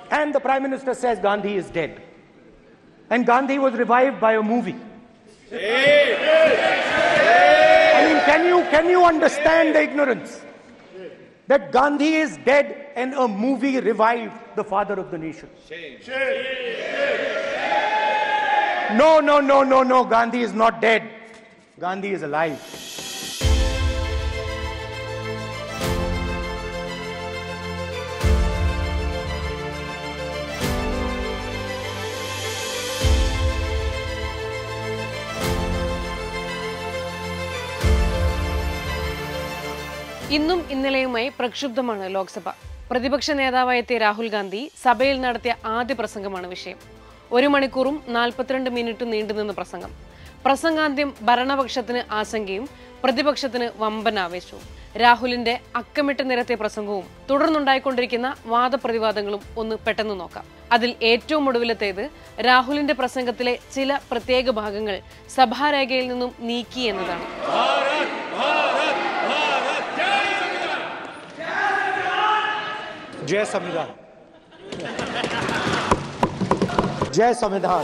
and the Prime Minister says Gandhi is dead. And Gandhi was revived by a movie. I mean, can you, can you understand the ignorance? That Gandhi is dead and a movie revived the father of the nation. No, no, no, no, no. Gandhi is not dead. Gandhi is alive. ഇന്നും ഇന്നലെയുമായി പ്രക്ഷുബ്ധമാണ് ലോക്സഭ പ്രതിപക്ഷ നേതാവായി എത്തിയ രാഹുൽ ഗാന്ധി സഭയിൽ നടത്തിയ ആദ്യ പ്രസംഗമാണ് വിഷയം ഒരു മണിക്കൂറും നാൽപ്പത്തിരണ്ട് മിനിറ്റ് നീണ്ടുനിന്ന പ്രസംഗം പ്രസംഗാന്ത്യം ഭരണപക്ഷത്തിന് ആശങ്കയും പ്രതിപക്ഷത്തിന് വമ്പൻ ആവേശവും രാഹുലിന്റെ അക്കമിട്ട് നിരത്തിയ പ്രസംഗവും തുടർന്നുണ്ടായിക്കൊണ്ടിരിക്കുന്ന വാദപ്രതിവാദങ്ങളും ഒന്ന് പെട്ടെന്ന് നോക്കാം അതിൽ ഏറ്റവും ഒടുവിലത്തേത് രാഹുലിന്റെ പ്രസംഗത്തിലെ ചില പ്രത്യേക ഭാഗങ്ങൾ സഭാരേഖയിൽ നിന്നും നീക്കി എന്നതാണ് जय संविधान जय संविधान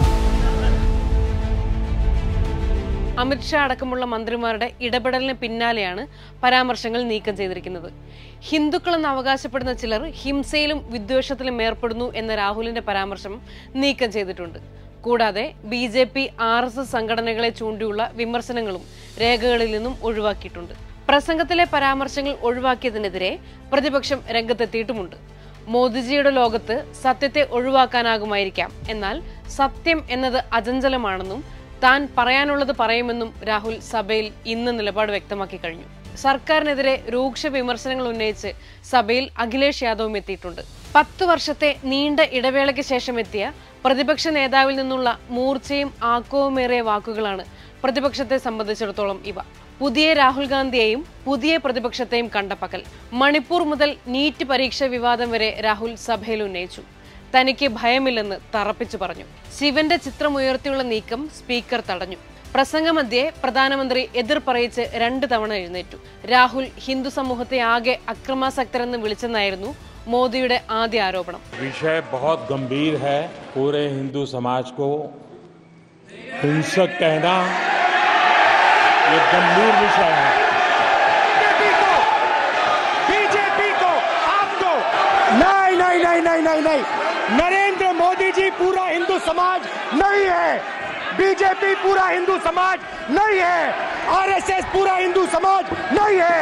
അമിത്ഷാ അടക്കമുള്ള മന്ത്രിമാരുടെ ഇടപെടലിന് പിന്നാലെയാണ് പരാമർശങ്ങൾ നീക്കം ചെയ്തിരിക്കുന്നത് ഹിന്ദുക്കളെന്ന് അവകാശപ്പെടുന്ന ചിലർ ഹിംസയിലും വിദ്വേഷത്തിലും ഏർപ്പെടുന്നു എന്ന രാഹുലിന്റെ പരാമർശം നീക്കം ചെയ്തിട്ടുണ്ട് കൂടാതെ B J P R S S സംഘടനകളെ ചൂണ്ടിയുള്ള വിമർശനങ്ങളും രേഖകളിൽ നിന്നും ഒഴിവാക്കിയിട്ടുണ്ട് പ്രസംഗത്തിലെ പരാമർശങ്ങൾ ഒഴിവാക്കിയതിനെതിരെ പ്രതിപക്ഷം രംഗത്തെത്തിയിട്ടുമുണ്ട് മോദിജിയുടെ ലോകത്ത് സത്യത്തെ ഒഴിവാക്കാനാകുമായിരിക്കാം എന്നാൽ സത്യം എന്നത് അചഞ്ചലമാണെന്നും താൻ പറയാനുള്ളത് പറയുമെന്നും രാഹുൽ സഭയിൽ ഇന്ന് നിലപാട് വ്യക്തമാക്കി കഴിഞ്ഞു സർക്കാരിനെതിരെ രൂക്ഷ വിമർശനങ്ങൾ ഉന്നയിച്ച് സഭയിൽ അഖിലേഷ് യാദവും എത്തിയിട്ടുണ്ട് പത്തു വർഷത്തെ നീണ്ട ഇടവേളയ്ക്ക് ശേഷം എത്തിയ പ്രതിപക്ഷ നേതാവിൽ നിന്നുള്ള മൂർച്ചയും ആക്കവുമേറിയ വാക്കുകളാണ് പ്രതിപക്ഷത്തെ സംബന്ധിച്ചിടത്തോളം ഇവ പുതിയ രാഹുൽ ഗാന്ധിയെയും പുതിയ പ്രതിപക്ഷത്തെയും കണ്ട പകൽ മണിപ്പൂർ മുതൽ നീറ്റ് പരീക്ഷ വിവാദം വരെ രാഹുൽ സഭയിൽ ഉന്നയിച്ചു തനിക്ക് ഭയമില്ലെന്ന് തറപ്പിച്ചു പറഞ്ഞു ശിവന്റെ ചിത്രം ഉയർത്തിയുള്ള നീക്കം സ്പീക്കർ തടഞ്ഞു പ്രസംഗമധ്യേ പ്രധാനമന്ത്രി എതിർ പറയിച്ച് രണ്ട് തവണ എഴുന്നേറ്റു രാഹുൽ ഹിന്ദു സമൂഹത്തെ ആകെ അക്രമാസക്തരെന്ന് വിളിച്ചെന്നായിരുന്നു മോദിയുടെ ആദ്യ ആരോപണം विषय बहुत गंभीर है पूरे हिंदू समाज को हिंसक कहना ये गंभीर विषय है बीजेपी को बीजेपी को आपको नहीं नहीं नहीं नहीं नहीं नहीं नरेंद्र मोदी जी पूरा हिंदू समाज नहीं है बीजेपी पूरा हिंदू समाज नहीं है आरएसएस पूरा हिंदू समाज नहीं है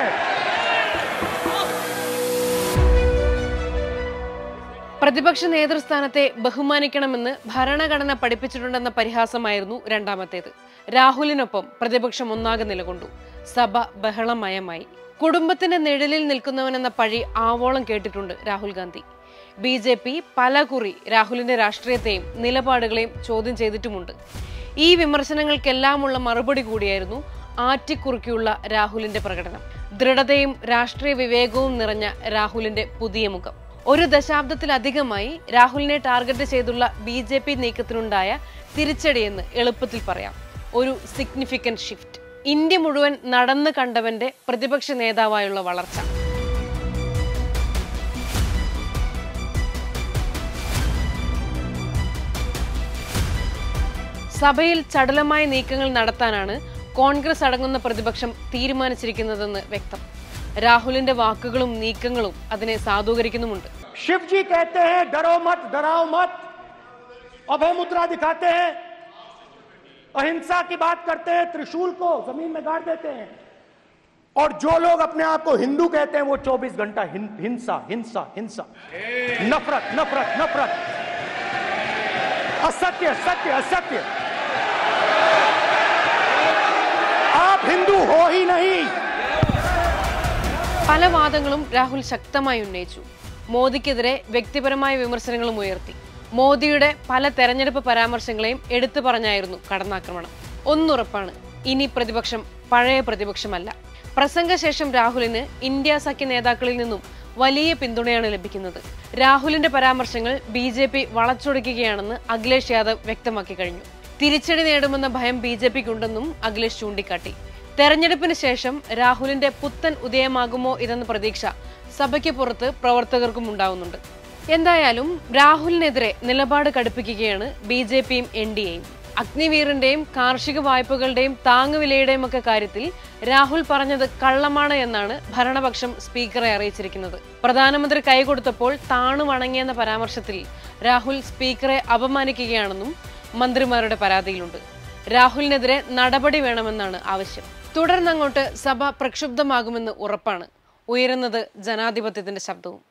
പ്രതിപക്ഷ നേതൃസ്ഥാനത്തെ ബഹുമാനിക്കണമെന്ന് ഭരണഘടന പഠിപ്പിച്ചിട്ടുണ്ടെന്ന പരിഹാസമായിരുന്നു രണ്ടാമത്തേത് രാഹുലിനൊപ്പം പ്രതിപക്ഷം ഒന്നാകെ നിലകൊണ്ടു സഭ ബഹളമയമായി കുടുംബത്തിന്റെ നിഴലിൽ നിൽക്കുന്നവനെന്ന പഴി ആവോളം കേട്ടിട്ടുണ്ട് Rahul Gandhi B J P പല കുറി രാഹുലിന്റെ രാഷ്ട്രീയത്തെയും നിലപാടുകളെയും ചോദ്യം ചെയ്തിട്ടുമുണ്ട് ഈ വിമർശനങ്ങൾക്കെല്ലാമുള്ള മറുപടി കൂടിയായിരുന്നു ആറ്റിക്കുറുക്കിയുള്ള രാഹുലിന്റെ പ്രകടനം ദൃഢതയും രാഷ്ട്രീയ വിവേകവും നിറഞ്ഞ രാഹുലിന്റെ പുതിയ മുഖം ഒരു ദശാബ്ദത്തിലധികമായി രാഹുലിനെ ടാർഗറ്റ് ചെയ്തുള്ള ബി ജെ പി നീക്കത്തിനുണ്ടായ തിരിച്ചടിയെന്ന് എളുപ്പത്തിൽ പറയാം ഒരു സിഗ്നിഫിക്കന്റ് ഷിഫ്റ്റ് ഇന്ത്യ മുഴുവൻ നടന്നു കണ്ടവന്റെ പ്രതിപക്ഷ നേതാവായുള്ള വളർച്ച സഭയിൽ ചടുലമായ നീക്കങ്ങൾ നടത്താനാണ് കോൺഗ്രസ് അടങ്ങുന്ന പ്രതിപക്ഷം തീരുമാനിച്ചിരിക്കുന്നതെന്ന് വ്യക്തം രാഹുലിന്റെ വാക്കുകളും നീക്കങ്ങളും അതിനെ സാധൂകരിക്കുന്നുമുണ്ട് शिव जी कहते हैं डरो मत डराओ मत अभय मुद्रा दिखाते हैं अहिंसा की बात करते हैं त्रिशूल को जमीन में गाड़ देते हैं और जो लोग अपने आप को हिंदू कहते हैं वो 24 घंटा हिं- हिंसा हिंसा हिंसा नफरत नफरत नफरत असत्य सत्य असत्य आप हिंदू हो ही नहीं പല വാദങ്ങളും രാഹുൽ ശക്തമായി ഉന്നയിച്ചു മോദിക്കെതിരെ വ്യക്തിപരമായ വിമർശനങ്ങളും ഉയർത്തി മോദിയുടെ പല തെരഞ്ഞെടുപ്പ് പരാമർശങ്ങളെയും എടുത്തു പറഞ്ഞായിരുന്നു കടന്നാക്രമണം ഒന്നുറപ്പാണ് ഇനി പ്രതിപക്ഷം പഴയ പ്രതിപക്ഷമല്ല പ്രസംഗശേഷം രാഹുലിന് ഇന്ത്യ സഖ്യ നേതാക്കളിൽ നിന്നും വലിയ പിന്തുണയാണ് ലഭിക്കുന്നത് രാഹുലിന്റെ പരാമർശങ്ങൾ ബി ജെ പി വളച്ചൊടിക്കുകയാണെന്ന് അഖിലേഷ് യാദവ് വ്യക്തമാക്കി കഴിഞ്ഞു തിരിച്ചടി നേടുമെന്ന ഭയം ബി ജെ പിക്കുണ്ടെന്നും അഖിലേഷ് ചൂണ്ടിക്കാട്ടി തെരഞ്ഞെടുപ്പിന് ശേഷം രാഹുലിന്റെ പുത്തൻ ഉദയമാകുമോ ഇതെന്ന പ്രതീക്ഷ സഭയ്ക്ക് പുറത്ത് പ്രവർത്തകർക്കും ഉണ്ടാവുന്നുണ്ട് എന്തായാലും രാഹുലിനെതിരെ നിലപാട് കടുപ്പിക്കുകയാണ് ബി ജെ പിയും എൻ ഡി എയും അഗ്നിവീറിന്റെയും കാർഷിക വായ്പകളുടെയും താങ്ങുവിലയുടെയും ഒക്കെ കാര്യത്തിൽ രാഹുൽ പറഞ്ഞത് കള്ളമാണ് എന്നാണ് ഭരണപക്ഷം സ്പീക്കറെ അറിയിച്ചിരിക്കുന്നത് പ്രധാനമന്ത്രി കൈകൊടുത്തപ്പോൾ താണു വണങ്ങിയെന്ന പരാമർശത്തിൽ രാഹുൽ സ്പീക്കറെ അപമാനിക്കുകയാണെന്നും മന്ത്രിമാരുടെ പരാതിയിലുണ്ട് രാഹുലിനെതിരെ നടപടി വേണമെന്നാണ് ആവശ്യം തുടർന്നങ്ങോട്ട് സഭ പ്രക്ഷുബ്ധമാകുമെന്ന് ഉറപ്പാണ് ഉയരുന്നത് ജനാധിപത്യത്തിന്റെ ശബ്ദവും